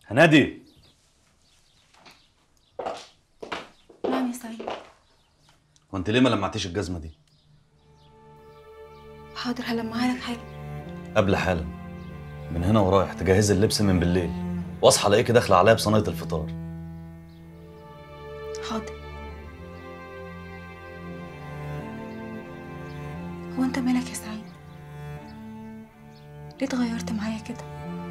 هنادي نعم يا سعيد وانت ليه ما لمعتيش الجزمه دي حاضر هلمعها لك حالا قبل حالا من هنا ورايح تجهزي اللبس من بالليل واصحى الاقيكي داخله عليا بصينيه الفطار حاضر هو انت مالك يا سعيد ليه اتغيرت معايا كده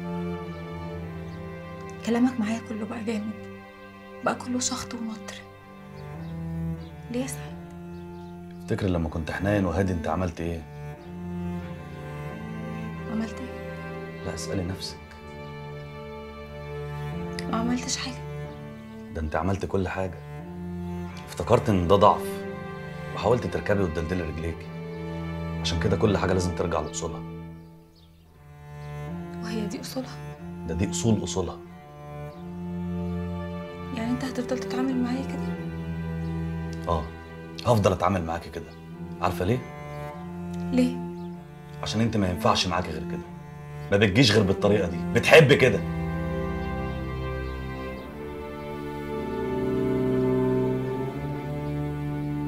كلامك معايا كله بقى جامد بقى كله شخط ومطر ليه يا سعيد افتكر لما كنت حنين وهادي انت عملت ايه عملت ايه لا اسالي نفسك ما عملتش حاجه ده انت عملت كل حاجه افتكرت ان ده ضعف وحاولت تركبي وتدلدلي رجليكي عشان كده كل حاجه لازم ترجع لاصولها وهي دي اصولها ده دي اصول اصولها يعني انت هتفضل تتعامل معايا كده اه هفضل اتعامل معاكي كده عارفه ليه ليه عشان انت ما ينفعش معاكي غير كده ما بتجيش غير بالطريقه دي بتحب كده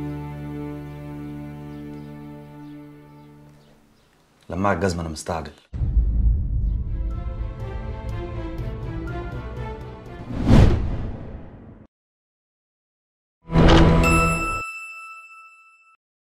لما الجزمه انا مستعجل